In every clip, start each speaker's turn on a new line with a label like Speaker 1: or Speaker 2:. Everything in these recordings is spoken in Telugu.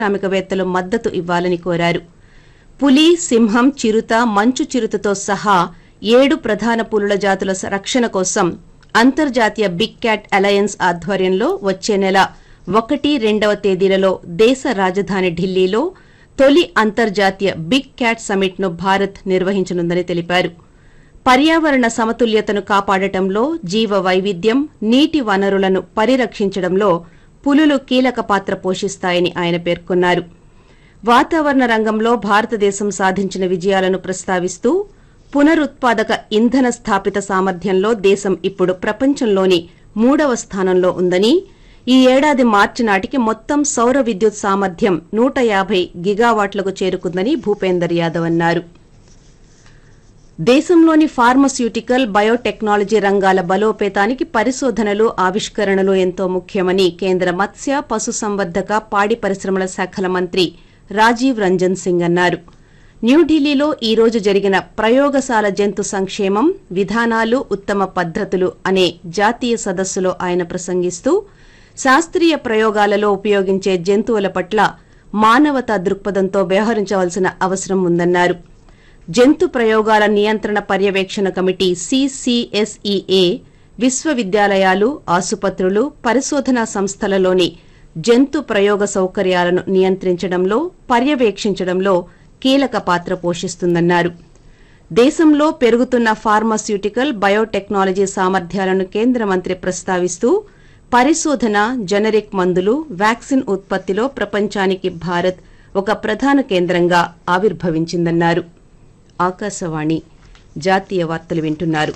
Speaker 1: పారిశ్రామికవేత్తలు మద్దతు ఇవ్వాలని కోరారు పులి సింహం చిరుత మంచు చిరుతతో సహా ఏడు ప్రధాన పులుల జాతుల స- రక్షణ కోసం అంతర్జాతీయ బిగ్ క్యాట్ అలయన్స్ ఆధ్వర్యంలో వచ్చే నెల ఒకటి రెండవ తేదీలలో దేశ రాజధాని ఢిల్లీలో తొలి అంతర్జాతీయ బిగ్ క్యాట్ సమిట్ ను భారత్ నిర్వహించనుందని తెలిపారు పర్యావరణ సమతుల్యతను కాపాడటంలో జీవ వైవిధ్యం నీటి వనరులను పరిరక్షించడంలో పులులు కీలక పాత్ర పోషిస్తాయని ఆయన పేర్కొన్నారు వాతావరణ రంగంలో భారతదేశం సాధించిన విజయాలను ప్రస్తావిస్తూ పునరుత్పాదక ఇంధన స్థాపిత సామర్థ్యంలో దేశం ఇప్పుడు ప్రపంచంలోని మూడవ స్థానంలో ఉందని ఈ ఏడాది మార్చి నాటికి మొత్తం సౌర విద్యుత్ సామర్థ్యం నూట యాభై గిగావాట్లకు చేరుకుందని భూపేందర్ యాదవ్ అన్నారు దేశంలోని ఫార్మస్యూటికల్ బయోటెక్నాలజీ రంగాల బలోపేతానికి పరిశోధనలు ఆవిష్కరణలు ఎంతో ముఖ్యమని కేంద్ర మత్స్య పశుసంవర్ధక పాడి పరిశ్రమల శాఖల మంత్రి రాజీవ్ రంజన్ సింగ్ అన్నారు న్యూఢిల్లీలో ఈ రోజు జరిగిన ప్రయోగశాల జంతు సంక్షేమం విధానాలు ఉత్తమ పద్దతులు అనే జాతీయ సదస్సులో ఆయన ప్రసంగిస్తూ శాస్త్రీయ ప్రయోగాలలో ఉపయోగించే జంతువుల పట్ల మానవతా దృక్పథంతో వ్యవహరించవలసిన అవసరం ఉందన్నారు జంతు ప్రయోగాల నియంత్రణ పర్యవేక్షణ కమిటీ సిసిఎస్ఈఏ విశ్వవిద్యాలయాలు ఆసుపత్రులు పరిశోధనా సంస్థలలోని జంతు ప్రయోగ సౌకర్యాలను నియంత్రించడంలో పర్యవేక్షించడంలో కీలక పాత్ర పోషిస్తుందన్నారు దేశంలో పెరుగుతున్న ఫార్మాస్యూటికల్ బయోటెక్నాలజీ సామర్థ్యాలను కేంద్ర మంత్రి ప్రస్తావిస్తూ పరిశోధన జనరిక్ మందులు వ్యాక్సిన్ ఉత్పత్తిలో ప్రపంచానికి భారత్ ఒక ప్రధాన కేంద్రంగా ఆవిర్భవించిందన్నారు ఆకాశవాణి జాతీయ వార్తలు వింటున్నారు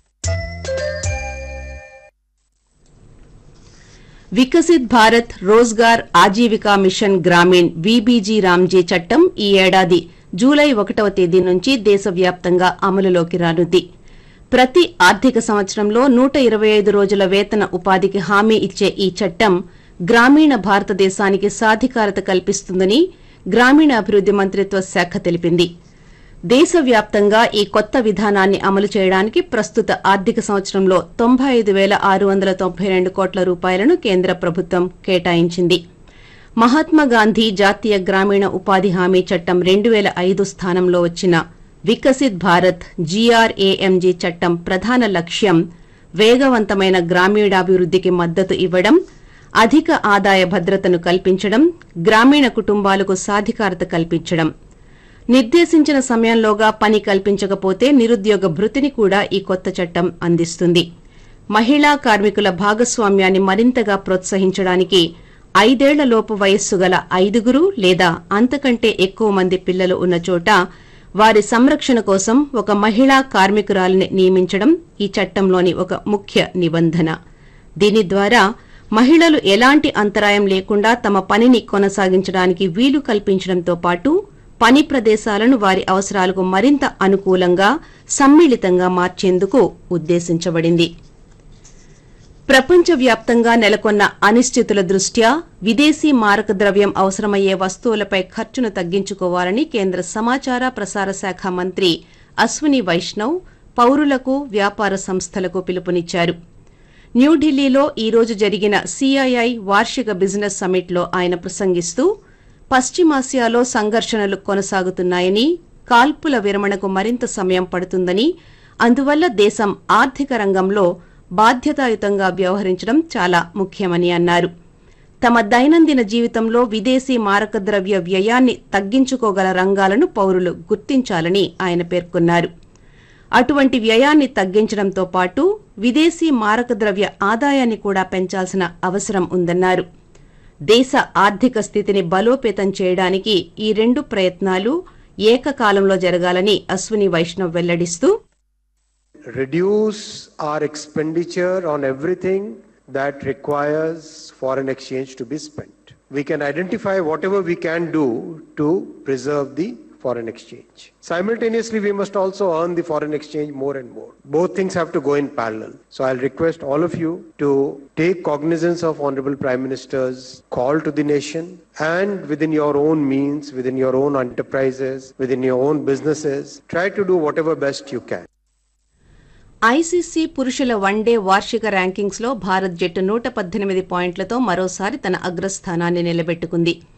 Speaker 1: వికసిత్ భారత్ రోజ్గార్ ఆజీవికా మిషన్ గ్రామీణ్ వీబీజీ రామ్జీ చట్టం ఈ ఏడాది జూలై ఒకటవ తేదీ నుంచి దేశవ్యాప్తంగా అమలులోకి రానుంది ప్రతి ఆర్థిక సంవత్సరంలో నూట ఇరవై ఐదు రోజుల వేతన ఉపాధికి హామీ ఇచ్చే ఈ చట్టం గ్రామీణ భారతదేశానికి సాధికారత కల్పిస్తుందని గ్రామీణాభివృద్ది మంత్రిత్వ శాఖ తెలిపింది దేశవ్యాప్తంగా ఈ కొత్త విధానాన్ని అమలు చేయడానికి ప్రస్తుత ఆర్థిక సంవత్సరంలో తొంభై ఐదు వేల ఆరు వందల తొంభై రెండు కోట్ల రూపాయలను కేంద్ర ప్రభుత్వం కేటాయించింది మహాత్మాగాంధీ జాతీయ గ్రామీణ ఉపాధి హామీ చట్టం రెండు వేల ఐదు స్థానంలో వచ్చిన వికసిత్ భారత్ జీఆర్ఏఎంజీ చట్టం ప్రధాన లక్ష్యం వేగవంతమైన గ్రామీణాభివృద్దికి మద్దతు ఇవ్వడం అధిక ఆదాయ భద్రతను కల్పించడం గ్రామీణ కుటుంబాలకు సాధికారత కల్పించడం నిర్దేశించిన సమయంలోగా పని కల్పించకపోతే నిరుద్యోగ భృతిని కూడా ఈ కొత్త చట్టం అందిస్తుంది మహిళా కార్మికుల భాగస్వామ్యాన్ని మరింతగా ప్రోత్సహించడానికి ఐదేళ్లలోపు వయస్సు గల ఐదుగురు లేదా అంతకంటే ఎక్కువ మంది పిల్లలు ఉన్న చోట వారి సంరక్షణ కోసం ఒక మహిళా కార్మికురాలిని నియమించడం ఈ చట్టంలోని ఒక ముఖ్య నిబంధన దీని ద్వారా మహిళలు ఎలాంటి అంతరాయం లేకుండా తమ పనిని కొనసాగించడానికి వీలు కల్పించడంతో పాటు పని ప్రదేశాలను వారి అవసరాలకు మరింత అనుకూలంగా సమ్మిళితంగా మార్చేందుకు ఉద్దేశించబడింది ప్రపంచవ్యాప్తంగా నెలకొన్న అనిశ్చితుల దృష్ట్యా విదేశీ మారక ద్రవ్యం అవసరమయ్యే వస్తువులపై ఖర్చును తగ్గించుకోవాలని కేంద్ర సమాచార ప్రసార శాఖ మంత్రి అశ్విని వైష్ణవ్ పౌరులకు వ్యాపార సంస్థలకు పిలుపునిచ్చారు న్యూఢిల్లీలో ఈ రోజు జరిగిన సిఐఐ వార్షిక బిజినెస్ సమ్మిట్లో ఆయన ప్రసంగిస్తూ పశ్చిమాసియాలో సంఘర్షణలు కొనసాగుతున్నాయని కాల్పుల విరమణకు మరింత సమయం పడుతుందని అందువల్ల దేశం ఆర్థిక రంగంలో బాధ్యతాయుతంగా వ్యవహరించడం చాలా ముఖ్యమని అన్నారు తమ దైనందిన జీవితంలో విదేశీ మారక ద్రవ్య వ్యయాన్ని తగ్గించుకోగల రంగాలను పౌరులు గుర్తించాలని ఆయన పేర్కొన్నారు అటువంటి వ్యయాన్ని తగ్గించడంతో పాటు విదేశీ మారక ద్రవ్య ఆదాయాన్ని కూడా పెంచాల్సిన అవసరం ఉందన్నారు దేశ ఆర్థిక స్థితిని బలోపేతం చేయడానికి ఈ రెండు ప్రయత్నాలు ఏకకాలంలో జరగాలని అశ్విని వైష్ణవ్ వెల్లడిస్తూ
Speaker 2: reduce our expenditure on everything that requires foreign exchange to be spent. We can identify whatever we can do to preserve the foreign exchange. Simultaneously, we must also earn the foreign exchange more and more. Both things have to go in parallel. So I'll request all of you to take cognizance of Honorable Prime Minister's call to the nation and within your own means, within your own enterprises, within your own businesses, try to do whatever best you can.
Speaker 1: ICC పురుషుల వన్డే వార్షిక ర్యాంకింగ్స్ లో భారత్ జట్టు నూట పద్దెనిమిది పాయింట్లతో మరోసారి తన అగ్రస్థానాన్ని నిలబెట్టుకుంది